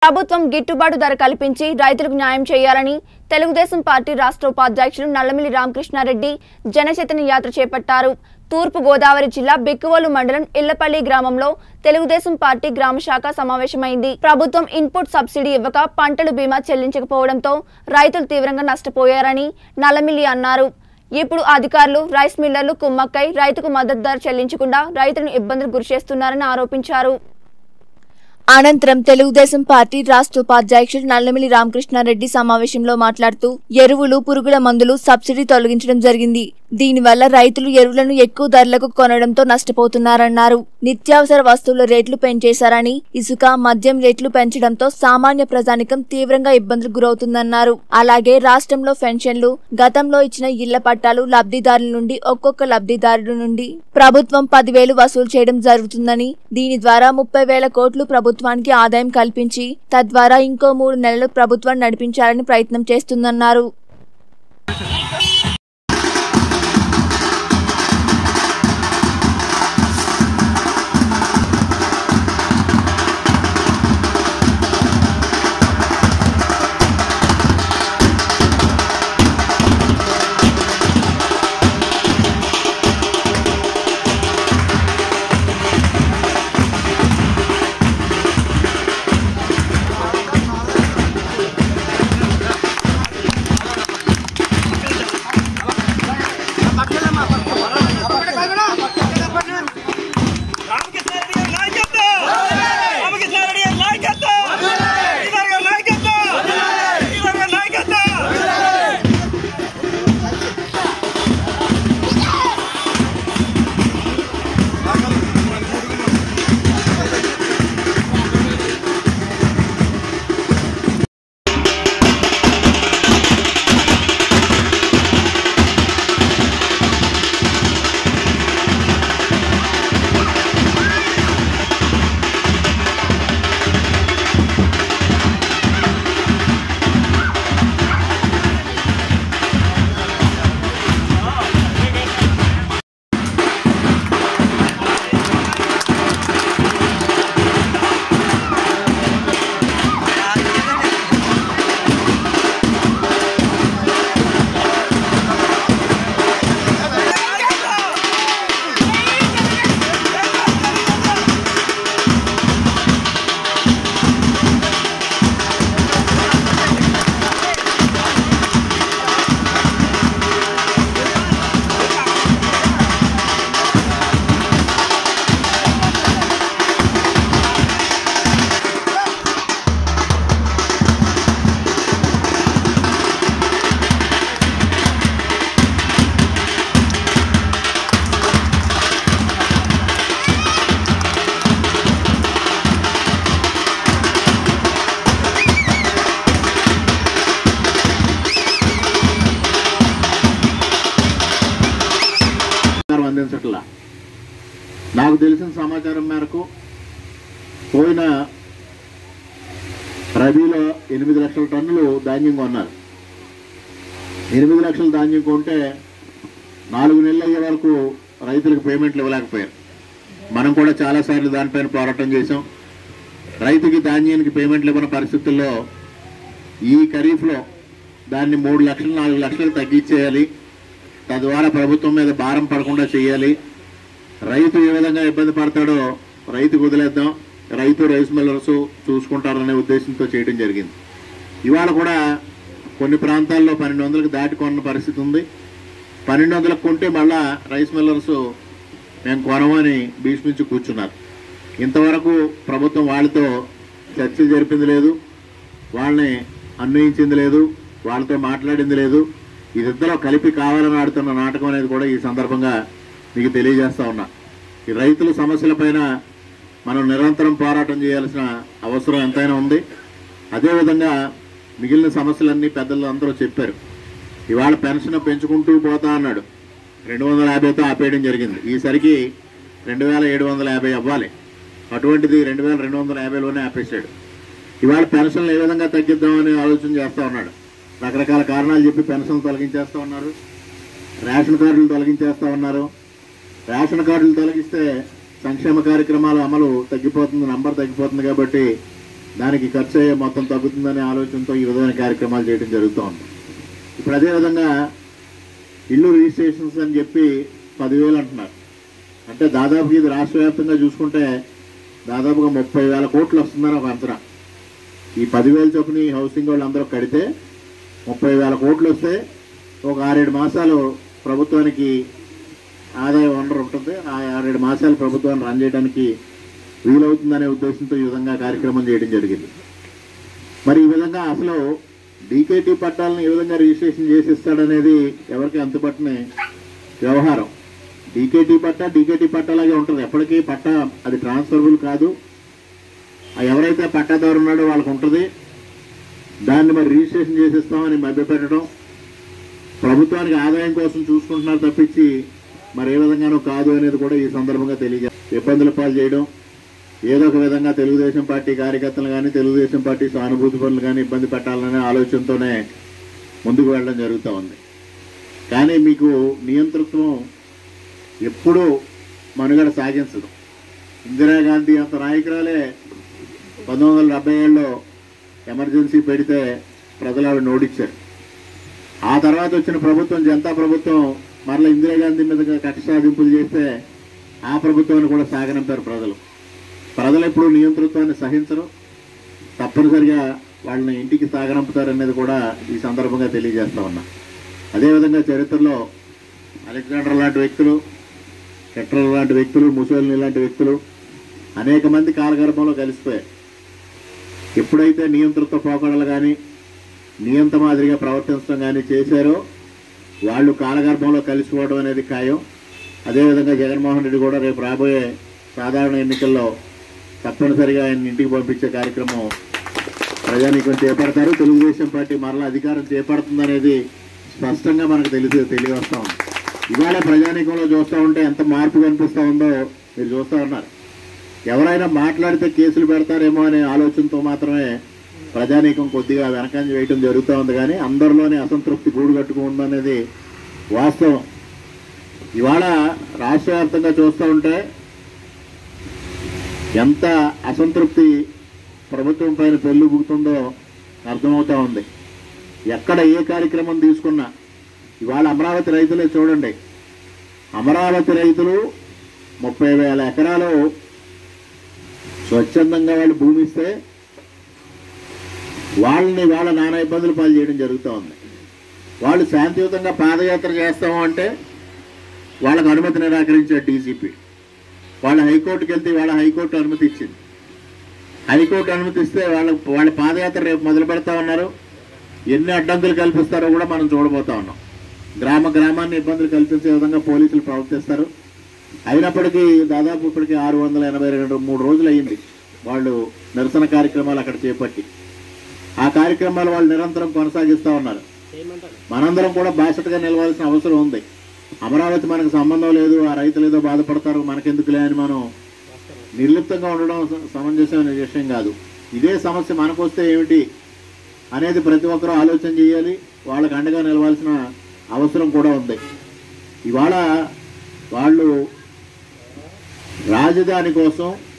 ప్రభుత్వం గిట్టుబాటు ధర కల్పించి రైతులకు న్యాయం చేయాలని తెలుగుదేశం పార్టీ రాష్ట్ర ఉపాధ్యక్షులు నల్లమిల్లి రామకృష్ణారెడ్డి జనచైతన్య యాత్ర చేపట్టారు తూర్పు గోదావరి జిల్లా బిక్కువోలు మండలం ఇళ్లపల్లి గ్రామంలో తెలుగుదేశం పార్టీ గ్రామ శాఖ సమావేశమైంది ప్రభుత్వం ఇన్పుట్ సబ్సిడీ ఇవ్వక పంటలు బీమా చెల్లించకపోవడంతో రైతులు తీవ్రంగా నష్టపోయారని నల్లమిల్లి అన్నారు ఇప్పుడు అధికారులు రైస్ మిల్లర్లు కుమ్మక్కై రైతుకు మద్దతు ధర చెల్లించకుండా రైతులను ఇబ్బందులు గురిచేస్తున్నారని ఆరోపించారు అనంతరం తెలుగుదేశం పార్టీ రాష్ట్ర ఉపాధ్యక్షుడు నల్లమిల్లి రామకృష్ణారెడ్డి సమావేశంలో మాట్లాడుతూ ఎరువులు పురుగుల మందులు సబ్సిడీ తొలగించడం జరిగింది దీనివల్ల రైతులు ఎరువులను ఎక్కువ ధరలకు కొనడంతో నష్టపోతున్నారన్నారు నిత్యావసర వస్తువుల రేట్లు పెంచేశారని ఇసుక మద్యం రేట్లు పెంచడంతో సామాన్య ప్రజానికం తీవ్రంగా ఇబ్బందులకు గురవుతుందన్నారు అలాగే రాష్ట్రంలో పెన్షన్లు గతంలో ఇచ్చిన ఇళ్ల పట్టాలు లబ్ధిదారుల నుండి ఒక్కొక్క లబ్ధిదారుల నుండి ప్రభుత్వం పదివేలు వసూలు చేయడం జరుగుతుందని దీని ద్వారా ముప్పై వేల కోట్లు ప్రభుత్వానికి ఆదాయం కల్పించి తద్వారా ఇంకో మూడు నెలలు ప్రభుత్వాన్ని నడిపించాలని ప్రయత్నం చేస్తుందన్నారు రామకృష్ణారెడ్డి గారి నాయకత్వం రామకృష్ణారెడ్డి గారి నాయకత్వం శ్రీధర్ గారి నాయకత్వం శ్రీధర్ గారి నాయకత్వం సమాచారం అందించట్లా నాకు తెలిసిన సమాచారం మేరకు పోయిన రబీలో ఎనిమిది లక్షల టన్నులు ధాన్యం కొన్నారు ఎనిమిది లక్షల ధాన్యం కొంటే నాలుగు నెలలు అయ్యే వరకు రైతులకు పేమెంట్లు ఇవ్వలేకపోయారు మనం కూడా చాలాసార్లు దానిపైన పోరాటం చేసాం రైతుకి ధాన్యానికి పేమెంట్లు ఇవ్వని పరిస్థితుల్లో ఈ ఖరీఫ్లో దాన్ని మూడు లక్షలు నాలుగు లక్షలు తగ్గించేయాలి తద్వారా ప్రభుత్వం మీద భారం పడకుండా చేయాలి రైతు ఏ విధంగా ఇబ్బంది పడతాడో రైతుకు వదిలేద్దాం రైతు రైస్ మిల్లర్స్ చూసుకుంటారనే ఉద్దేశంతో చేయడం జరిగింది ఇవాళ కూడా కొన్ని ప్రాంతాల్లో పన్నెండు వందలకు దాటి కొన్న పరిస్థితి ఉంది పన్నెండు వందలకు కొంటే మళ్ళా రైస్ మిల్లర్స్ మేము కొనమని భీష్మించి కూర్చున్నారు ఇంతవరకు ప్రభుత్వం వాళ్ళతో చర్చలు జరిపింది లేదు వాళ్ళని అన్వయించింది లేదు వాళ్ళతో మాట్లాడింది లేదు ఇదిద్దరూ కలిపి కావాలని ఆడుతున్న నాటకం అనేది కూడా ఈ సందర్భంగా మీకు తెలియజేస్తా ఉన్నా ఈ రైతుల సమస్యలపైన మనం నిరంతరం పోరాటం చేయాల్సిన అవసరం ఎంతైనా ఉంది అదేవిధంగా మిగిలిన సమస్యలన్నీ పెద్దలు అందరూ చెప్పారు ఇవాళ పెన్షన్ పెంచుకుంటూ పోతా అన్నాడు రెండు వందల యాభైతో ఆపేయడం జరిగింది ఈసరికి రెండు వేల ఏడు వందల యాభై అవ్వాలి అటువంటిది రెండు వేల రెండు వందల యాభైలోనే ఆపేశాడు ఇవాళ పెన్షన్లు ఏ విధంగా తగ్గిద్దామని ఆలోచన చేస్తూ ఉన్నాడు రకరకాల కారణాలు చెప్పి పెన్షన్లు తొలగించేస్తూ ఉన్నారు రేషన్ కార్డులు తొలగించేస్తూ ఉన్నారు రేషన్ కార్డులు తొలగిస్తే సంక్షేమ కార్యక్రమాల అమలు తగ్గిపోతుంది నంబర్ తగ్గిపోతుంది కాబట్టి దానికి ఖర్చు అయ్యే మొత్తం తగ్గుతుందనే ఆలోచనతో ఈ విధమైన కార్యక్రమాలు చేయడం జరుగుతూ ఉంది ఇప్పుడు అదేవిధంగా ఇల్లు రిజిస్ట్రేషన్స్ అని చెప్పి పదివేలు అంటున్నారు అంటే దాదాపుగా ఇది రాష్ట్ర వ్యాప్తంగా చూసుకుంటే దాదాపుగా ముప్పై వేల కోట్లు వస్తుందని ఒక అంచనా ఈ పదివేల చొప్పున ఈ హౌసింగ్ వాళ్ళు అందరూ కడితే ముప్పై వేల కోట్లు వస్తే ఒక ఆరేడు మాసాలు ప్రభుత్వానికి ఆదాయ వనరు ఉంటుంది ఆ ఆరేడు మాసాలు ప్రభుత్వాన్ని రన్ చేయడానికి వీలవుతుందనే ఉద్దేశంతో ఈ విధంగా కార్యక్రమం చేయడం జరిగింది మరి ఈ విధంగా అసలు డీకేటీ పట్టాలను ఏ విధంగా రిజిస్ట్రేషన్ చేసి ఇస్తాడనేది ఎవరికి అంతుపట్టని వ్యవహారం డీకేటీ పట్టా డీకేటీ పట్టాలాగే ఉంటుంది ఎప్పటికీ పట్టా అది ట్రాన్స్ఫరబుల్ కాదు ఆ ఎవరైతే పట్టాదారు ఉన్నాడో వాళ్ళకు ఉంటుంది దాన్ని మరి రిజిస్ట్రేషన్ చేసిస్తామని మభ్యపెట్టడం ప్రభుత్వానికి ఆదాయం కోసం చూసుకుంటున్నారు తప్పించి మరి ఏ విధంగానూ కాదు అనేది కూడా ఈ సందర్భంగా తెలియజే ఇబ్బందుల పాలు చేయడం ఏదో ఒక విధంగా తెలుగుదేశం పార్టీ కార్యకర్తలు కానీ తెలుగుదేశం పార్టీ సానుభూతి పనులు కానీ ఇబ్బంది పెట్టాలనే ఆలోచనతోనే ముందుకు వెళ్ళడం జరుగుతూ ఉంది కానీ మీకు నియంతృత్వం ఎప్పుడూ మనుగడ సాగించదు ఇందిరాగాంధీ అంత నాయకురాలే పంతొమ్మిది వందల డెబ్బై ఏడులో ఎమర్జెన్సీ పెడితే ప్రజలు ఆవిడ ఓడించారు ఆ తర్వాత వచ్చిన ప్రభుత్వం జనతా ప్రభుత్వం మరలా ఇందిరాగాంధీ మీద కక్ష సాధింపులు చేస్తే ఆ ప్రభుత్వాన్ని కూడా సాగనంపారు ప్రజలు ప్రజలు ఎప్పుడు నియంతృత్వాన్ని సహించరు తప్పనిసరిగా వాళ్ళని ఇంటికి సాగనంపుతారనేది కూడా ఈ సందర్భంగా తెలియజేస్తా ఉన్నా అదేవిధంగా చరిత్రలో అలెగ్జాండర్ లాంటి వ్యక్తులు హిట్లర్ లాంటి వ్యక్తులు ముసోలిని లాంటి వ్యక్తులు అనేక మంది కాలగర్భంలో కలిసిపోయారు ఎప్పుడైతే నియంతృత్వ పోకడలు కానీ నియంత మాదిరిగా ప్రవర్తించడం కానీ చేశారో వాళ్ళు కాలగర్భంలో కలిసిపోవడం అనేది ఖాయం అదేవిధంగా జగన్మోహన్ రెడ్డి కూడా రేపు రాబోయే సాధారణ ఎన్నికల్లో తప్పనిసరిగా ఆయన ఇంటికి పంపించే కార్యక్రమం ప్రజానీకం చేపడతారు తెలుగుదేశం పార్టీ మరలా అధికారం చేపడుతుందనేది స్పష్టంగా మనకు తెలిసి తెలియవస్తా ఉంది ఇవాళ ప్రజానీకంలో చూస్తూ ఉంటే ఎంత మార్పు కనిపిస్తూ ఉందో మీరు చూస్తూ ఉన్నారు ఎవరైనా మాట్లాడితే కేసులు పెడతారేమో అనే ఆలోచనతో మాత్రమే ప్రజానీకం కొద్దిగా వెనకంజ వేయటం జరుగుతూ ఉంది కానీ అందరిలోనే అసంతృప్తి గూడు కట్టుకుందనేది వాస్తవం ఇవాళ రాష్ట్ర వ్యాప్తంగా చూస్తూ ఉంటే ఎంత అసంతృప్తి ప్రభుత్వం పైన పెళ్ళుబుకుతుందో అర్థమవుతా ఉంది ఎక్కడ ఏ కార్యక్రమం తీసుకున్నా ఇవాళ అమరావతి రైతులే చూడండి అమరావతి రైతులు ముప్పై వేల ఎకరాలు స్వచ్ఛందంగా వాళ్ళు భూమి ఇస్తే వాళ్ళని వాళ్ళ నానా ఇబ్బందులు పాలు చేయడం జరుగుతూ ఉంది వాళ్ళు శాంతియుతంగా పాదయాత్ర చేస్తాము అంటే వాళ్ళకు అనుమతి నిరాకరించారు డీజీపీ వాళ్ళ హైకోర్టుకి వెళ్తే వాళ్ళ హైకోర్టు అనుమతి ఇచ్చింది హైకోర్టు అనుమతి ఇస్తే వాళ్ళ వాళ్ళ పాదయాత్ర రేపు మొదలు పెడతా ఉన్నారు ఎన్ని అడ్డంకులు కల్పిస్తారో కూడా మనం చూడబోతా ఉన్నాం గ్రామ గ్రామాన్ని ఇబ్బందులు కల్పించే విధంగా పోలీసులు ప్రవర్తిస్తారు అయినప్పటికీ దాదాపు ఇప్పటికీ ఆరు వందల ఎనభై రెండు మూడు రోజులు అయ్యింది వాళ్ళు నిరసన కార్యక్రమాలు అక్కడ చేపట్టి ఆ కార్యక్రమాలు వాళ్ళు నిరంతరం కొనసాగిస్తూ ఉన్నారు మనందరం కూడా బాసటగా నిలవాల్సిన అవసరం ఉంది అమరావతి మనకు సంబంధం లేదు ఆ రైతులు ఏదో బాధపడతారు మనకెందుకులే అని మనం నిర్లిప్తంగా ఉండడం స- సమంజసమైన విషయం కాదు ఇదే సమస్య మనకు వస్తే ఏమిటి అనేది ప్రతి ఒక్కరూ ఆలోచన చేయాలి వాళ్ళకి అండగా నిలవాల్సిన అవసరం కూడా ఉంది ఇవాళ వాళ్ళు రాజధాని కోసం